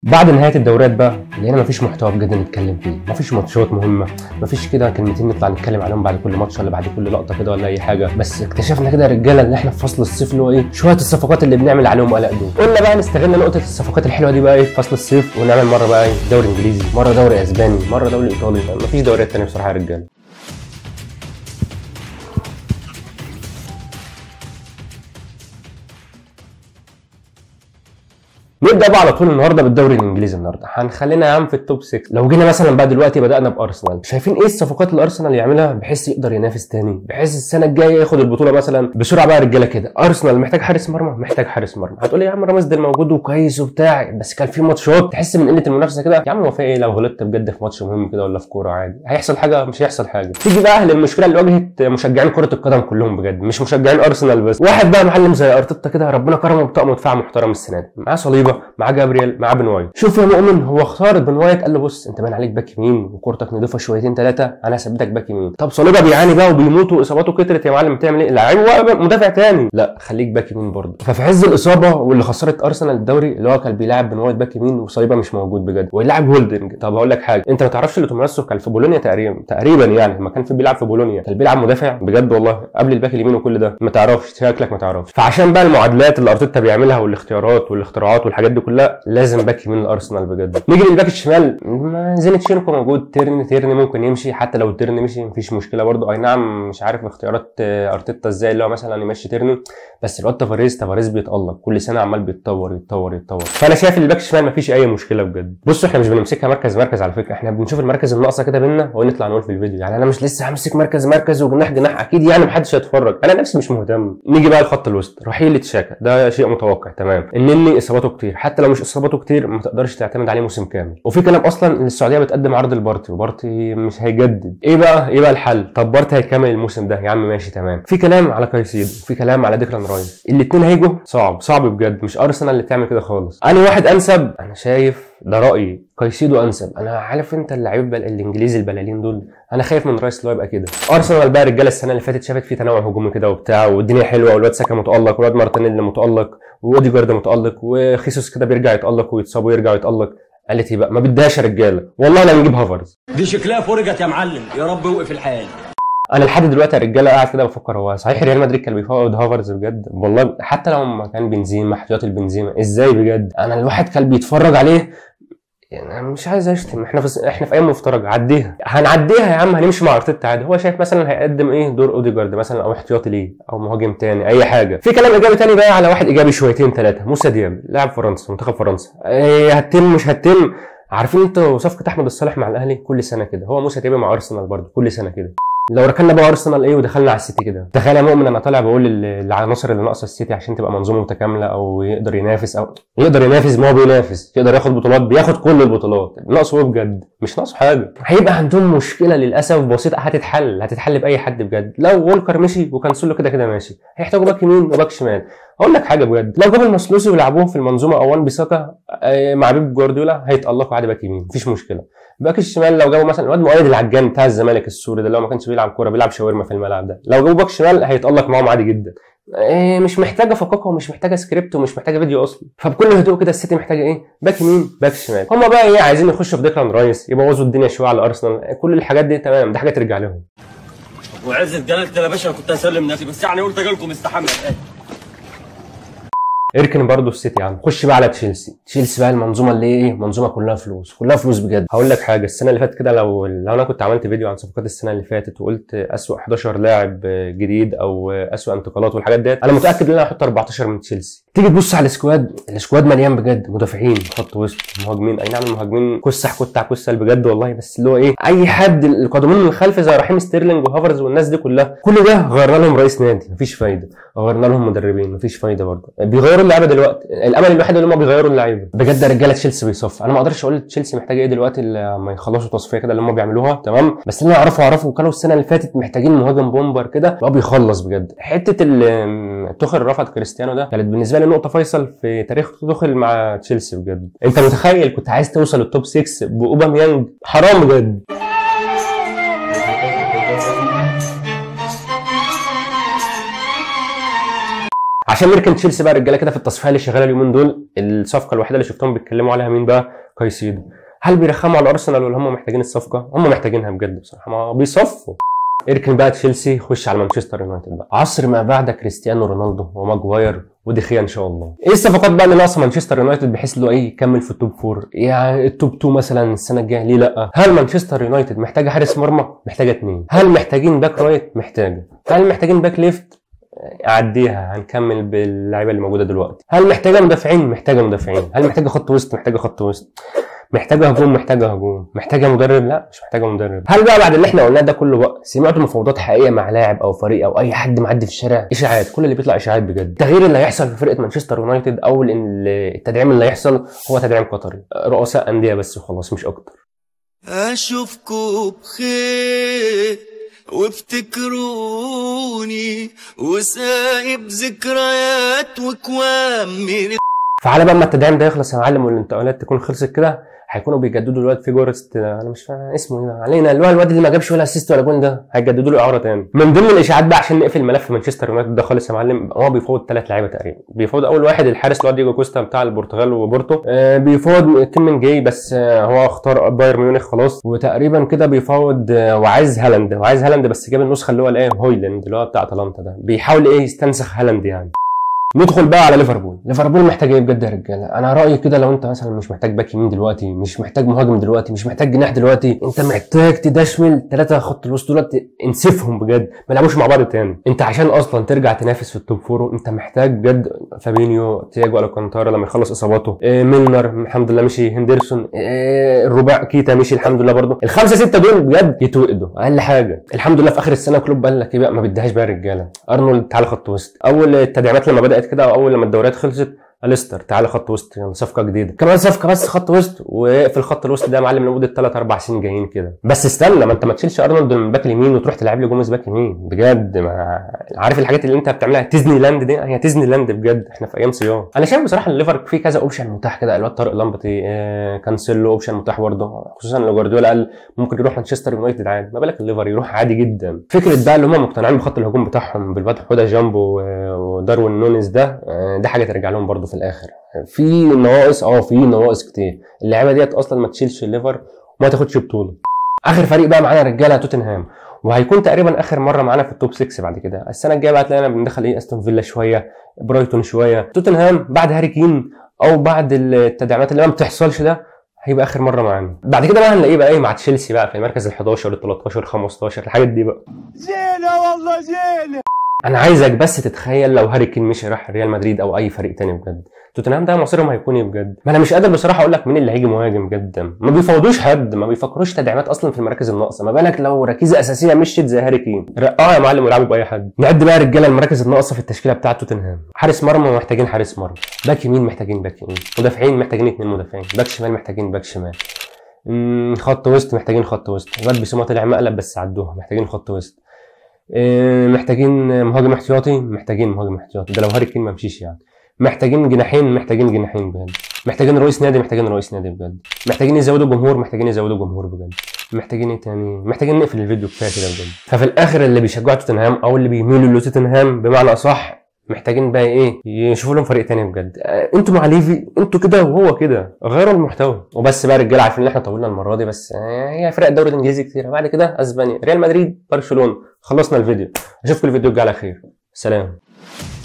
بعد نهايه الدوريات بقى لقينا مفيش محتوى بجد نتكلم فيه مفيش ماتشات مهمه مفيش كده كلمتين نطلع نتكلم عليهم بعد كل ماتش ولا بعد كل لقطه كده ولا اي حاجه بس اكتشفنا كده يا رجاله ان احنا في فصل الصيف اللي هو ايه شويه الصفقات اللي بنعمل عليهم قلق دول قلنا بقى نستغل نقطه الصفقات الحلوه دي بقى ايه في فصل الصيف ونعمل مره بقى ايه دوري انجليزي مره دوري اسباني مره دوري ايطالي مفيش دوريات تانيه بصراحه يا رجاله نبدا بقى على طول النهارده بالدوري الانجليزي النهارده هنخلينا يا عم في التوب 6 لو جينا مثلا بقى دلوقتي بدانا بارسنال شايفين ايه الصفقات اللي ارسنال يعملها بحيث يقدر ينافس تاني بحيث السنه الجايه ياخد البطوله مثلا بسرعه بقى يا رجاله كده ارسنال محتاج حارس مرمى محتاج حارس مرمى هتقول لي يا عم رامز ده موجود وكويس وبتاع بس كان في ماتشات تحس من قله المنافسه كده يا عم هو في ايه لو غلطت بجد في ماتش مهم كده ولا في كوره عادي هيحصل حاجه مش هيحصل حاجه تيجي بقى للمشكله اللي واجهت مشجعين كره القدم كلهم بجد مش مشجعين ارسنال بس واحد بقى معلم زي ارتيتا كده ربنا كرمه بطقم دفاع محترم السنه دي معاه صليبه معاه جابرييل مع بن وايت شوف يا مؤمن هو اختار بن وايت قال له بص انت باين عليك باك يمين وكورتك نضيفه شويتين ثلاثه انا هثبتك باك يمين طب صليبه بيعاني بقى وبيموت واصاباته كترت يا معلم تعمل ايه لعيب مدافع تاني لا خليك باك يمين برضه ففي عز الاصابه واللي خسرت ارسنال الدوري اللي هو كان بيلاعب بن وايت باك يمين وصليبه مش موجود بجد ويلعب هولدنج طب هقول لك حاجه انت ما تعرفش اللي توماسو كان في بولونيا تقريبا تقريبا يعني لما كان في بيلعب في بولونيا كان بيلعب مدافع بجد والله قبل الباك اليمين وكل ده ما تعرفش شكلك ما تعرفش فعشان بقى المعادلات اللي ارتيتا بيعملها والاختيارات والاختراعات والحاجات دي كلها لازم باك يمين الارسنال بجد نيجي للباك الشمال ما زينتشينكو موجود تيرني تيرني ممكن يمشي حتى لو تيرني مشي مفيش مشكله برضه اي نعم مش عارف اختيارات ارتيتا ازاي اللي هو مثلا يمشي تيرني بس الواد تافاريز تافاريز بيتالق كل سنه عمال بيتطور يتطور يتطور فانا شايف الباك الشمال مفيش اي مشكله بجد بصوا احنا مش بنمسكها مركز مركز على فكره احنا بنشوف المركز الناقصه كده بينا ونطلع نقول في الفيديو يعني انا مش لسه همسك مركز مركز وجناح جناح اكيد يعني محدش هيتفرج انا نفسي مش مهتم نيجي بقى لخط الوسط رحيل تشاكا ده شيء متوقع تمام النني اصاباته كتير حتى لو مش اصاباته كتير ما تقدرش تعتمد عليه موسم كامل وفي كلام اصلا ان السعوديه بتقدم عرض لبارتي وبارتي مش هيجدد ايه بقى ايه بقى الحل طب بارتي هيكمل الموسم ده يا عم ماشي تمام في كلام على كايسيدو في كلام على ديكلان رايس الاثنين هيجوا صعب صعب بجد مش ارسنال اللي تعمل كده خالص انا واحد انسب انا شايف ده رايي كايسيدو انسب انا عارف انت اللعيب بل... الانجليزي البلالين دول انا خايف من رايس اللي هو يبقى كده ارسنال بقى رجاله السنه اللي فاتت شافت في تنوع هجومي كده وبتاع والدنيا حلوه والواد ساكا متالق والواد مارتينيلي متالق واوديجارد متالق وخيسوس كده بيرجع يتالق ويتصاب ويرجع يتالق قالت ايه بقى ما بدهاش يا رجاله والله لا نجيب هافرز دي شكلها فرجت يا معلم يا رب وقف الحال انا لحد دلوقتي يا رجاله قاعد كده بفكر هو صحيح ريال مدريد كان بيفاوض هافرز بجد والله حتى لو ما كان بنزيما احتياطي البنزيما ازاي بجد انا الواحد كان بيتفرج عليه يعني انا مش عايز اشتم احنا في احنا في ايام مفترج عديها هنعديها يا عم هنمشي مع ارتيتا عادي هو شايف مثلا هيقدم ايه دور اوديجارد مثلا او احتياطي ليه او مهاجم تاني اي حاجه في كلام ايجابي تاني بقى على واحد ايجابي شويتين ثلاثه موسى دياب لاعب فرنسا منتخب فرنسا إيه هتتم مش هتتم عارفين انتوا صفقه احمد الصالح مع الاهلي كل سنه كده هو موسى دياب مع ارسنال برضه كل سنه كده لو ركننا بقى ارسنال ايه ودخلنا على السيتي كده تخيل يا مؤمن انا طالع بقول العناصر اللي ناقصه السيتي عشان تبقى منظومه متكامله او يقدر ينافس او يقدر ينافس ما هو بينافس يقدر ياخد بطولات بياخد كل البطولات ناقصه ايه بجد مش ناقصه حاجه هيبقى عندهم مشكله للاسف بسيطه هتتحل هتتحل باي حد بجد لو وولكر مشي وكانسولو كده كده ماشي هيحتاجوا باك يمين وباك شمال اقول لك حاجه بجد لو جابوا المسلوسي ولعبوهم في المنظومه او وان بيساكا مع بيب جوارديولا هيتالقوا عادي باك يمين مفيش مشكله باك الشمال لو جابوا مثلا الواد مؤيد العجان بتاع الزمالك السوري ده اللي هو ما كانش بيلعب كوره بيلعب شاورما في الملعب ده لو جابوا باك شمال هيتالق معاهم عادي جدا إيه مش محتاجه فقاقه ومش محتاجه سكريبت ومش محتاجه فيديو اصلا فبكل هدوء كده السيتي محتاجه ايه باك يمين باك شمال هم بقى ايه عايزين يخشوا في ديكلان رايس يبوظوا الدنيا شويه على ارسنال كل الحاجات دي تمام دي حاجه ترجع لهم وعزة جلالة يا باشا كنت هسلم نفسي بس يعني قلت اجيلكم استحمل اركن برضه السيتي يعني خش بقى على تشيلسي تشيلسي بقى المنظومه اللي ايه منظومه كلها فلوس كلها فلوس بجد هقول لك حاجه السنه اللي فاتت كده لو لو انا كنت عملت فيديو عن صفقات السنه اللي فاتت وقلت اسوأ 11 لاعب جديد او اسوأ انتقالات والحاجات ديت انا متاكد ان انا هحط 14 من تشيلسي تيجي تبص على السكواد السكواد مليان بجد مدافعين خط وسط مهاجمين اي نعم المهاجمين كسح كتع كسل بجد والله بس اللي هو ايه اي حد القادمين من الخلف زي رحيم ستيرلينج وهافرز والناس دي كلها كل ده غيرنا لهم رئيس نادي مفيش فايده غيرنا لهم مدربين مفيش فايده برضه بيغيروا اللعيبه دلوقتي الامل الوحيد اللي هم بيغيروا اللعيبه بجد يا رجاله تشيلسي بيصف انا ما اقدرش اقول تشيلسي محتاجه ايه دلوقتي لما يخلصوا تصفيه كده اللي هم بيعملوها تمام بس اللي انا اعرفه اعرفه كانوا السنه اللي فاتت محتاجين مهاجم بومبر كده هو بيخلص بجد حته تخل رفض كريستيانو ده كانت بالنسبه لي نقطه فيصل في تاريخ تخل مع تشيلسي بجد انت متخيل كنت عايز توصل التوب 6 باوباميانج حرام بجد عشان نركن تشيلسي بقى رجاله كده في التصفيه اللي شغاله اليومين دول الصفقه الوحيده اللي شفتهم بيتكلموا عليها مين بقى كايسيدو هل بيرخموا على ارسنال ولا هم محتاجين الصفقه هم محتاجينها بجد بصراحه ما بيصفوا اركن بقى تشيلسي خش على مانشستر يونايتد بقى عصر ما بعد كريستيانو رونالدو وماجواير وديخيا ان شاء الله ايه الصفقات بقى اللي ناقصه مانشستر يونايتد بحيث له ايه يكمل في التوب فور يعني التوب 2 مثلا السنه الجايه ليه لا هل مانشستر يونايتد محتاجه حارس مرمى محتاجه اثنين هل محتاجين باك رايت محتاجه هل محتاجين باك ليفت اعديها هنكمل باللعيبه اللي موجوده دلوقتي هل محتاجه مدافعين محتاجه مدافعين هل محتاجه خط وسط محتاجه خط وسط محتاجه هجوم محتاجه هجوم محتاجه مدرب لا مش محتاجه مدرب هل بقى بعد اللي احنا قلناه ده كله بقى سمعتوا مفاوضات حقيقيه مع لاعب او فريق او اي حد معدي في الشارع اشاعات كل اللي بيطلع اشاعات بجد التغيير اللي هيحصل في فرقه مانشستر يونايتد او ال- التدعيم اللي هيحصل هو تدعيم قطري رؤساء انديه بس وخلاص مش اكتر اشوفكوا بخير وافتكروني وسايب ذكريات وكوام من فعلى بقى ما التدعيم ده يخلص يا معلم والانتقالات تكون خلصت كده هيكونوا بيجددوا دلوقتي في جورست انا مش فاهم اسمه ايه بقى. علينا اللي هو الواد اللي ما جابش ولا اسيست ولا جون ده هيجددوا له اعاره تاني من ضمن الاشاعات بقى عشان نقفل ملف مانشستر يونايتد ده خالص يا معلم هو بيفوض ثلاث لعيبه تقريبا بيفوض اول واحد الحارس اللي هو ديجو كوستا بتاع البرتغال وبورتو آه بيفوض كيمن جاي بس آه هو اختار بايرن ميونخ خلاص وتقريبا كده بيفوض آه وعايز هالاند وعايز هالاند بس جاب النسخه اللي هو الايه هويلاند اللي هو بتاع اتلانتا ده بيحاول ايه يستنسخ هالاند يعني ندخل بقى على ليفربول ليفربول محتاج ايه بجد يا رجاله انا رايي كده لو انت مثلا مش محتاج باك يمين دلوقتي مش محتاج مهاجم دلوقتي مش محتاج جناح دلوقتي انت محتاج تدشمل ثلاثه خط الوسط دول انسفهم بجد ما يلعبوش مع بعض تاني انت عشان اصلا ترجع تنافس في التوب فور انت محتاج بجد فابينيو تياجو الكانتارا لما يخلص اصاباته إيه ميلنر الحمد لله مشي هندرسون إيه الرباع كيتا مشي الحمد لله برضه الخمسه سته دول بجد يتوقدوا اقل حاجه الحمد لله في اخر السنه كلوب قال لك ايه بقى ما بديهاش بقى يا رجاله ارنولد تعالى خط وسط اول التدعيمات لما بدات كده او اول لما الدوريات خلصت اليستر تعالى خط وسط يلا صفقه جديده كمان صفقه بس خط وسط وفي الخط الوسط ده يا معلم لمده 3 4 سنين جايين كده بس استنى ما انت ما تشيلش ارنولد من باك اليمين وتروح تلعب لي جوميز باك يمين بجد ما عارف الحاجات اللي انت بتعملها تيزني لاند دي هي تيزني لاند بجد احنا في ايام صيام انا شايف بصراحه الليفر فيه كذا اوبشن متاح كده الواد طارق لامبتي آه كانسيلو اوبشن متاح برضه خصوصا ان جوارديولا قال ممكن يروح مانشستر يونايتد عادي ما بالك الليفر يروح عادي جدا فكره بقى اللي هم مقتنعين بخط الهجوم بتاعهم بالواد حوده جامبو و- وداروين نونيز ده آه، ده حاجه ترجع لهم برضه في الاخر في نواقص اه في نواقص كتير اللعيبه ديت اصلا ما تشيلش الليفر وما تاخدش بطوله اخر فريق بقى معانا رجاله توتنهام وهيكون تقريبا اخر مره معانا في التوب 6 بعد كده السنه الجايه بقى هتلاقينا بندخل ايه استون فيلا شويه برايتون شويه توتنهام بعد هاري كين او بعد التدعيمات اللي ما بتحصلش ده هيبقى اخر مره معانا بعد كده بقى هنلاقيه بقى ايه مع تشيلسي بقى في المركز ال 11 ال 13 15 الحاجات دي بقى زينة والله زينة انا عايزك بس تتخيل لو هاري كين مشي راح ريال مدريد او اي فريق تاني بجد توتنهام ده مصيرهم هيكون ايه بجد ما انا مش قادر بصراحه اقول لك مين اللي هيجي مهاجم جدا ما بيفاوضوش حد ما بيفكروش تدعيمات اصلا في المراكز الناقصه ما بالك لو ركيزه اساسيه مشيت زي هاري كين رقاه يا معلم ويلعبوا باي حد نعد بقى يا رجاله المراكز الناقصه في التشكيله بتاعه توتنهام حارس مرمى محتاجين حارس مرمى باك يمين محتاجين باك يمين مدافعين محتاجين اثنين مدافعين باك شمال محتاجين باك شمال مم، خط وسط محتاجين خط وسط الواد بيسموه طلع مقلب بس عدوها محتاجين خط وسط إيه، محتاجين مهاجم احتياطي محتاجين مهاجم احتياطي ده لو هاري كين ما مشيش يعني محتاجين جناحين محتاجين جناحين بجد محتاجين رئيس نادي محتاجين رئيس نادي بجد محتاجين يزودوا جمهور محتاجين يزودوا جمهور بجد محتاجين ايه تاني محتاجين نقفل الفيديو كفايه كده بجد ففي الاخر اللي بيشجعوا توتنهام او اللي بيميلوا لتوتنهام بمعنى اصح محتاجين بقى ايه يشوفوا لهم فريق تاني بجد آه، انتوا مع ليفي انتوا كده وهو كده غيروا المحتوى وبس بقى يا رجاله عارفين ان احنا طولنا المره دي بس آه، هي فرق الدوري الانجليزي كتير بعد كده اسبانيا ريال مدريد برشلونه خلصنا الفيديو اشوفكم الفيديو الجاي على خير سلام